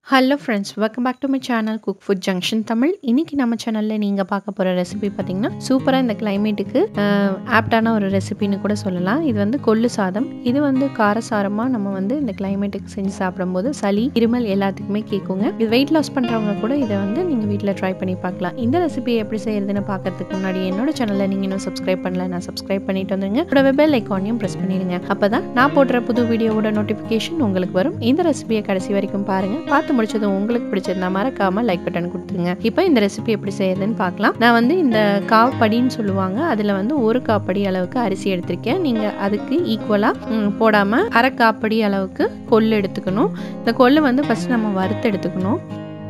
hello friends welcome back to my channel cook food junction Tamil இன்னைக்கு நம்ம சேனலில் நீங்கள் பார்க்க போகிற ரெசிபி பார்த்தீங்கன்னா சூப்பராக இந்த கிளைமேட்டுக்கு ஆப்டான ஒரு ரெசிபின்னு கூட சொல்லலாம் இது வந்து கொள்ளு சாதம் இது வந்து காரசாரமாக நம்ம வந்து இந்த கிளைமேட்டுக்கு செஞ்சு சாப்பிடும்போது சளி இருமல் எல்லாத்துக்குமே கேட்குங்க இது வெயிட் லாஸ் பண்ணுறவங்க கூட இதை வந்து நீங்கள் வீட்டில் ட்ரை பண்ணி பார்க்கலாம் இந்த ரெசிபி எப்படி செய்யறதுன்னு பார்க்கறதுக்கு முன்னாடி என்னோட சேனலில் நீங்கள் இன்னும் சப்ஸ்கிரைப் பண்ணல நான் சப்ஸ்கிரைப் பண்ணிட்டு வந்துருங்க கூட பெல் ஐக்கானையும் ப்ரெஸ் பண்ணிடுங்க அப்போ தான் நான் போடுற புது வீடியோவோட நோட்டிஃபிகேஷன் உங்களுக்கு வரும் இந்த ரெசிபியை கடைசி வரைக்கும் பாருங்கள் பார்த்து முடிச்சதும் உங்களுக்கு பிடிச்சிருந்தா மறக்காம லைக் பட்டன் கொடுத்துருங்க இப்போ இந்த ரெசிபி எப்படி செய்யறதுன்னு பார்க்கலாம் நான் வந்து இந்த காப்படின்னு சொல்லுவாங்க அதில் வந்து ஒரு காப்படி அளவுக்கு அரிசி எடுத்திருக்கேன் நீங்கள் அதுக்கு ஈக்குவலாக போடாமல் அரை காப்படி அளவுக்கு கொள்ளு எடுத்துக்கணும் இந்த கொள்ளு வந்து ஃபஸ்ட் நம்ம வறுத்து எடுத்துக்கணும்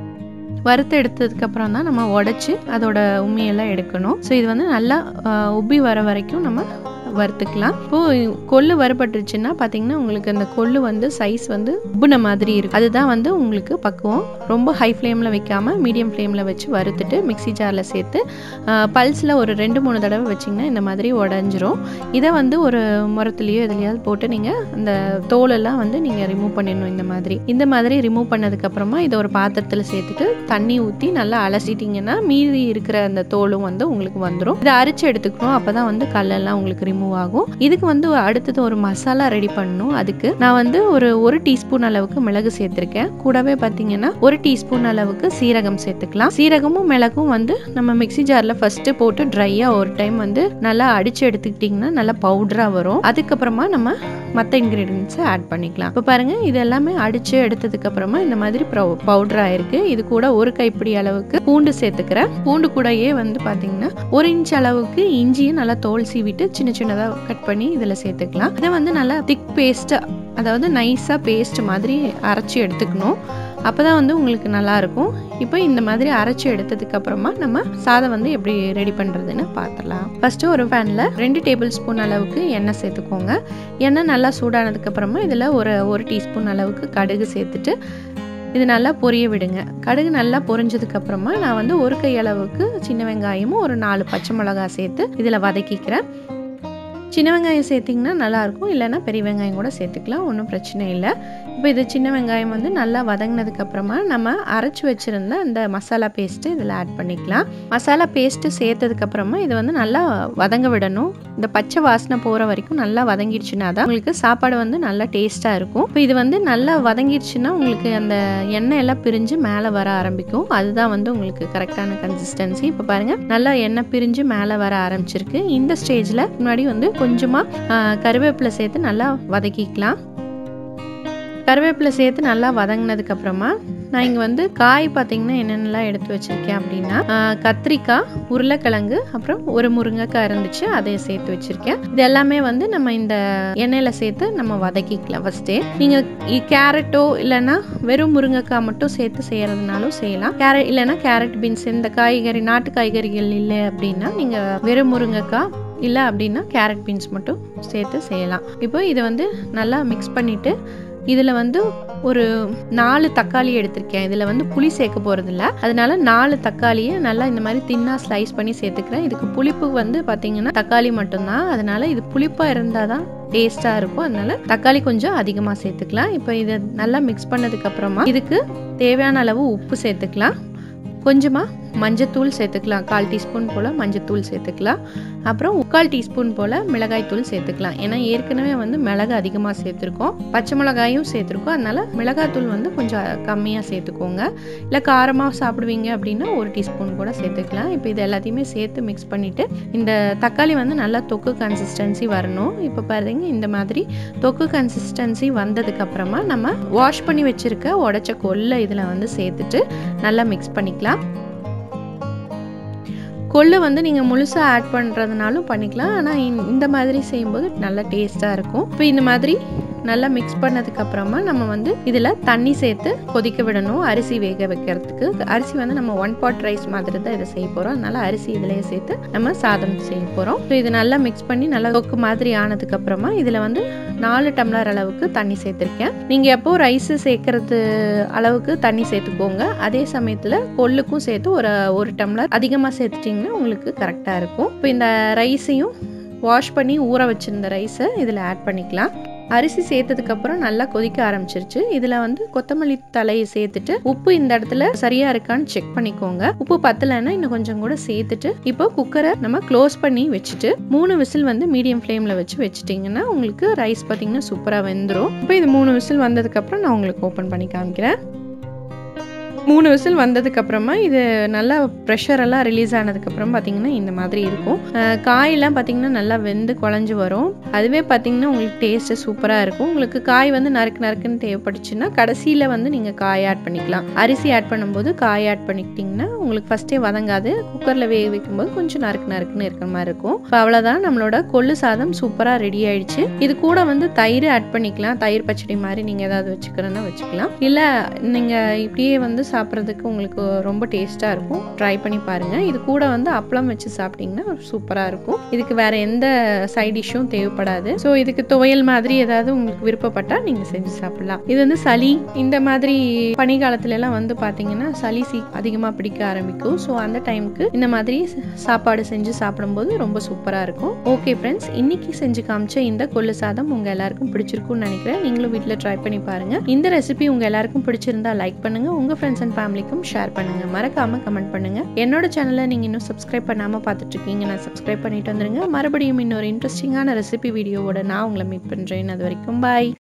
வறுத்து எடுத்ததுக்கப்புறம் தான் நம்ம உடச்சி அதோட உண்மையெல்லாம் எடுக்கணும் ஸோ இது வந்து நல்லா உப்பி வர வரைக்கும் நம்ம வறுத்துக்கலாம் இப்போது கொள்ளு வறுபட்டுருச்சுன்னா பார்த்தீங்கன்னா உங்களுக்கு அந்த கொள்ளு வந்து சைஸ் வந்து உப்புன மாதிரி இருக்கும் அதுதான் வந்து உங்களுக்கு பக்குவம் ரொம்ப ஹை ஃப்ளேமில் வைக்காம மீடியம் ஃப்ளேமில் வச்சு வறுத்துட்டு மிக்சி ஜாரில் சேர்த்து பல்ஸில் ஒரு ரெண்டு மூணு தடவை வச்சிங்கன்னா இந்த மாதிரி உடஞ்சிரும் இதை வந்து ஒரு முரத்துலேயோ எதுலையாவது போட்டு நீங்கள் அந்த தோலெல்லாம் வந்து நீங்கள் ரிமூவ் பண்ணிடணும் இந்த மாதிரி இந்த மாதிரி ரிமூவ் பண்ணதுக்கப்புறமா இதை ஒரு பாத்திரத்தில் சேர்த்துட்டு தண்ணி ஊற்றி நல்லா அலசிட்டிங்கன்னா மீதி இருக்கிற அந்த தோலும் வந்து உங்களுக்கு வந்துடும் இதை அரிச்சு எடுத்துக்கணும் அப்போ தான் வந்து கல்லெல்லாம் உங்களுக்கு ரிமூவ் ஆகும் இதுக்கு வந்து அடுத்தது ஒரு மசாலா ரெடி பண்ணணும் அதுக்கு நான் வந்து ஒரு ஒரு டீஸ்பூன் அளவுக்கு மிளகு சேர்த்துருக்கேன் கூடவே பார்த்தீங்கன்னா ஒரு டீஸ்பூன் அளவுக்கு சீரகம் சேர்த்துக்கலாம் சீரகமும் மிளகும் வந்து நம்ம மிக்சி ஜாரில் ஃபர்ஸ்ட் போட்டு ட்ரையாக ஒரு டைம் வந்து நல்லா அடிச்சு எடுத்துக்கிட்டிங்கன்னா நல்லா பவுடராக வரும் அதுக்கப்புறமா நம்ம மற்ற இன்க்ரீடியன்ஸை ஆட் பண்ணிக்கலாம் இப்போ பாருங்க இது எல்லாமே அடிச்சு எடுத்ததுக்கு அப்புறமா இந்த மாதிரி பவுடர் ஆயிருக்கு இது கூட ஒரு கைப்பிடி அளவுக்கு பூண்டு சேர்த்துக்கிறேன் பூண்டு கூடயே வந்து பார்த்தீங்கன்னா ஒரு இன்ச் அளவுக்கு இஞ்சியும் நல்லா தோல் சீவிட்டு சின்ன சின்னதாக கட் பண்ணி இதில் சேர்த்துக்கலாம் இதை வந்து நல்லா திக் பேஸ்ட்டாக அதாவது நைஸாக பேஸ்ட் மாதிரி அரைச்சி எடுத்துக்கணும் அப்போ தான் வந்து உங்களுக்கு நல்லாயிருக்கும் இப்போ இந்த மாதிரி அரைச்சி எடுத்ததுக்கு அப்புறமா நம்ம சாதம் வந்து எப்படி ரெடி பண்ணுறதுன்னு பார்த்துடலாம் ஃபஸ்ட்டு ஒரு பேனில் ரெண்டு டேபிள் ஸ்பூன் அளவுக்கு எண்ணெய் சேர்த்துக்கோங்க எண்ணெய் நல்லா சூடானதுக்கப்புறமா இதில் ஒரு ஒரு டீஸ்பூன் அளவுக்கு கடுகு சேர்த்துட்டு இது நல்லா பொரிய விடுங்க கடுகு நல்லா பொரிஞ்சதுக்கப்புறமா நான் வந்து ஒரு கை அளவுக்கு சின்ன வெங்காயமும் ஒரு நாலு பச்சை மிளகா சேர்த்து இதில் வதக்கிக்கிறேன் சின்ன வெங்காயம் சேர்த்திங்கன்னா நல்லாயிருக்கும் இல்லைன்னா பெரிய வெங்காயம் கூட சேர்த்துக்கலாம் ஒன்றும் பிரச்சனை இல்லை இப்போ இது சின்ன வெங்காயம் வந்து நல்லா வதங்கினதுக்கப்புறமா நம்ம அரைச்சி வச்சுருந்த அந்த மசாலா பேஸ்ட்டு இதில் ஆட் பண்ணிக்கலாம் மசாலா பேஸ்ட்டு சேர்த்ததுக்கப்புறமா இது வந்து நல்லா வதங்க விடணும் இந்த பச்சை வாசனை போகிற வரைக்கும் நல்லா வதங்கிடுச்சுன்னா தான் உங்களுக்கு சாப்பாடு வந்து நல்லா டேஸ்ட்டாக இருக்கும் இப்போ இது வந்து நல்லா வதங்கிடுச்சுன்னா உங்களுக்கு அந்த எண்ணெய் எல்லாம் பிரிஞ்சு மேலே வர ஆரம்பிக்கும் அதுதான் வந்து உங்களுக்கு கரெக்டான கன்சிஸ்டன்சி இப்போ பாருங்கள் நல்லா எண்ணெய் பிரிஞ்சு மேலே வர ஆரம்பிச்சிருக்கு இந்த ஸ்டேஜில் முன்னாடி வந்து கொஞ்சமாக கருவேப்பிலை சேர்த்து நல்லா வதக்கிக்கலாம் கருவேப்பிலை சேர்த்து நல்லா வதங்கினதுக்கப்புறமா நான் இங்கே வந்து காய் பார்த்திங்கன்னா என்னென்னலாம் எடுத்து வச்சுருக்கேன் அப்படின்னா கத்திரிக்காய் உருளைக்கிழங்கு அப்புறம் ஒரு முருங்கைக்காய் இருந்துச்சு அதை சேர்த்து வச்சுருக்கேன் இது எல்லாமே வந்து நம்ம இந்த எண்ணெயில் சேர்த்து நம்ம வதக்கிக்கலாம் ஃபஸ்ட்டே நீங்கள் கேரட்டோ இல்லைன்னா வெறும் முருங்கைக்காய் மட்டும் சேர்த்து செய்கிறதுனாலும் செய்யலாம் கேரட் இல்லைன்னா கேரட் பீன்ஸ் இந்த காய்கறி நாட்டு காய்கறிகள் இல்லை அப்படின்னா நீங்கள் வெறும் முருங்கைக்காய் இல்லை அப்படின்னா கேரட் பீன்ஸ் மட்டும் சேர்த்து செய்யலாம் இப்போ இதை வந்து நல்லா மிக்ஸ் பண்ணிவிட்டு இதில் வந்து ஒரு நாலு தக்காளி எடுத்திருக்கேன் இதில் வந்து புளி சேர்க்க போகிறதில்ல அதனால நாலு தக்காளியை நல்லா இந்த மாதிரி தின்னாக ஸ்லைஸ் பண்ணி சேர்த்துக்கிறேன் இதுக்கு புளிப்பு வந்து பார்த்திங்கன்னா தக்காளி மட்டும்தான் அதனால இது புளிப்பாக இருந்தால் தான் டேஸ்ட்டாக இருக்கும் அதனால தக்காளி கொஞ்சம் அதிகமாக சேர்த்துக்கலாம் இப்போ இதை நல்லா மிக்ஸ் பண்ணதுக்கப்புறமா இதுக்கு தேவையான அளவு உப்பு சேர்த்துக்கலாம் கொஞ்சமாக மஞ்சத்தூள் சேர்த்துக்கலாம் கால் டீஸ்பூன் போல் மஞ்சத்தூள் சேர்த்துக்கலாம் அப்புறம் முக்கால் டீஸ்பூன் போல் மிளகாய் தூள் சேர்த்துக்கலாம் ஏன்னா ஏற்கனவே வந்து மிளகு அதிகமாக சேர்த்துருக்கோம் பச்சை மிளகாயும் சேர்த்துருக்கோம் அதனால் மிளகாத்தூள் வந்து கொஞ்சம் கம்மியாக சேர்த்துக்கோங்க இல்லை காரமாக சாப்பிடுவீங்க அப்படின்னா ஒரு டீஸ்பூன் கூட சேர்த்துக்கலாம் இப்போ இது எல்லாத்தையுமே சேர்த்து மிக்ஸ் பண்ணிவிட்டு இந்த தக்காளி வந்து நல்லா தொக்கு கன்சிஸ்டன்சி வரணும் இப்போ பாருங்க இந்த மாதிரி தொக்கு கன்சிஸ்டன்சி வந்ததுக்கப்புறமா நம்ம வாஷ் பண்ணி வச்சுருக்க உடச்ச கொல்லை இதில் வந்து சேர்த்துட்டு நல்லா மிக்ஸ் பண்ணிக்கலாம் கொள்ளு வந்து நீங்கள் முழுசாக ஆட் பண்ணுறதுனாலும் பண்ணிக்கலாம் ஆனால் இந்த மாதிரி செய்யும்போது நல்லா டேஸ்ட்டாக இருக்கும் இப்போ இந்த மாதிரி நல்லா மிக்ஸ் பண்ணதுக்கப்புறமா நம்ம வந்து இதில் தண்ணி சேர்த்து கொதிக்க விடணும் அரிசி வேக வைக்கிறதுக்கு அரிசி வந்து நம்ம ஒன் பாட் ரைஸ் மாதிரி தான் இதை செய்ய போகிறோம் அதனால அரிசி இதிலேயே சேர்த்து நம்ம சாதம் செய்ய போகிறோம் ஸோ இது நல்லா மிக்ஸ் பண்ணி நல்லா தொக்கு மாதிரி ஆனதுக்கப்புறமா இதில் வந்து நாலு டம்ளர் அளவுக்கு தண்ணி சேர்த்துருக்கேன் நீங்கள் எப்போ ரைஸு சேர்க்கறது அளவுக்கு தண்ணி சேர்த்துக்கோங்க அதே சமயத்தில் கொள்ளுக்கும் சேர்த்து ஒரு ஒரு டம்ளர் அதிகமாக சேர்த்துட்டிங்கன்னா உங்களுக்கு கரெக்டாக இருக்கும் இப்போ இந்த ரைஸையும் வாஷ் பண்ணி ஊற வச்சுருந்த ரைஸை இதில் ஆட் பண்ணிக்கலாம் அரிசி சேர்த்ததுக்கப்புறம் நல்லா கொதிக்க ஆரம்பிச்சிருச்சு இதில் வந்து கொத்தமல்லி தலையை சேர்த்துட்டு உப்பு இந்த இடத்துல சரியா இருக்கான்னு செக் பண்ணிக்கோங்க உப்பு பத்தலைன்னா இன்னும் கொஞ்சம் கூட சேர்த்துட்டு இப்போ குக்கரை நம்ம க்ளோஸ் பண்ணி வச்சுட்டு மூணு விசில் வந்து மீடியம் ஃப்ளேமில் வச்சு வச்சுட்டிங்கன்னா உங்களுக்கு ரைஸ் பார்த்தீங்கன்னா சூப்பராக வெந்துடும் இப்போ இது மூணு விசில் வந்ததுக்கப்புறம் நான் உங்களுக்கு ஓப்பன் பண்ணி காமிக்கிறேன் மூணு விசில் வந்ததுக்கப்புறமா இது நல்லா ப்ரெஷர் எல்லாம் ரிலீஸ் ஆனதுக்கப்புறம் பார்த்தீங்கன்னா இந்த மாதிரி இருக்கும் அஹ் காயெல்லாம் பார்த்தீங்கன்னா நல்லா வெந்து குழஞ்சி வரும் அதுவே பார்த்தீங்கன்னா உங்களுக்கு டேஸ்ட்டு சூப்பராக இருக்கும் உங்களுக்கு காய் வந்து நறுக்கு நறுக்குன்னு தேவைப்பட்டுச்சுன்னா கடைசியில் வந்து நீங்கள் காய் ஆட் பண்ணிக்கலாம் அரிசி ஆட் பண்ணும்போது காய் ஆட் பண்ணிக்கிட்டிங்கன்னா உங்களுக்கு ஃபஸ்ட்டே வதங்காது குக்கரில் வேக வைக்கும்போது கொஞ்சம் நறுக்கு நறுக்குன்னு இருக்கிற மாதிரி இருக்கும் இப்போ அவ்வளோதான் நம்மளோட கொள்ளு சாதம் சூப்பராக ரெடி ஆயிடுச்சு இது கூட வந்து தயிர் ஆட் பண்ணிக்கலாம் தயிர் பச்சடி மாதிரி நீங்கள் ஏதாவது வச்சுக்கிறேன்னா வச்சுக்கலாம் இல்லை நீங்கள் இப்படியே வந்து சாப்பிட்றதுக்கு உங்களுக்கு ரொம்ப டேஸ்ட்டாக இருக்கும் ட்ரை பண்ணி பாருங்கள் இது கூட வந்து அப்பளம் வச்சு சாப்பிட்டிங்கன்னா சூப்பராக இருக்கும் இதுக்கு வேற எந்த சைட் டிஷ்ஷும் தேவைப்படாது ஸோ இதுக்கு துவையல் மாதிரி ஏதாவது உங்களுக்கு விருப்பப்பட்டால் நீங்கள் செஞ்சு சாப்பிடலாம் இது வந்து சளி இந்த மாதிரி பனிக்காலத்துல எல்லாம் வந்து பார்த்தீங்கன்னா சளி சீ அதிகமாக பிடிக்க ஆரம்பிக்கும் ஸோ அந்த டைமுக்கு இந்த மாதிரி சாப்பாடு செஞ்சு சாப்பிடும்போது ரொம்ப சூப்பராக இருக்கும் ஓகே ஃப்ரெண்ட்ஸ் இன்னைக்கு செஞ்சு காமிச்ச இந்த கொள்ளு சாதம் உங்கள் எல்லாருக்கும் பிடிச்சிருக்கும்னு நினைக்கிறேன் நீங்களும் வீட்டில் ட்ரை பண்ணி பாருங்க இந்த ரெசிபி உங்கள் எல்லாருக்கும் பிடிச்சிருந்தா லைக் பண்ணுங்க உங்கள் ஃப்ரெண்ட்ஸ் அண்ட் ஃபேமிலிக்கும் ஷேர் பண்ணுங்க மறக்காம கமெண்ட் பண்ணுங்க என்னோட சேனலை நீங்கள் இன்னும் சப்ஸ்கிரைப் பண்ணாமல் பார்த்துட்டு இருக்கீங்க நான் சப்ஸ்கிரைப் பண்ணிட்டு வந்துருங்க மறுபடியும் இன்னொரு இன்ட்ரெஸ்டிங்கான ரெசிபி வீடியோவோட நான் உங்களை மீட் பண்ணுறேன் அது வரைக்கும் பாய்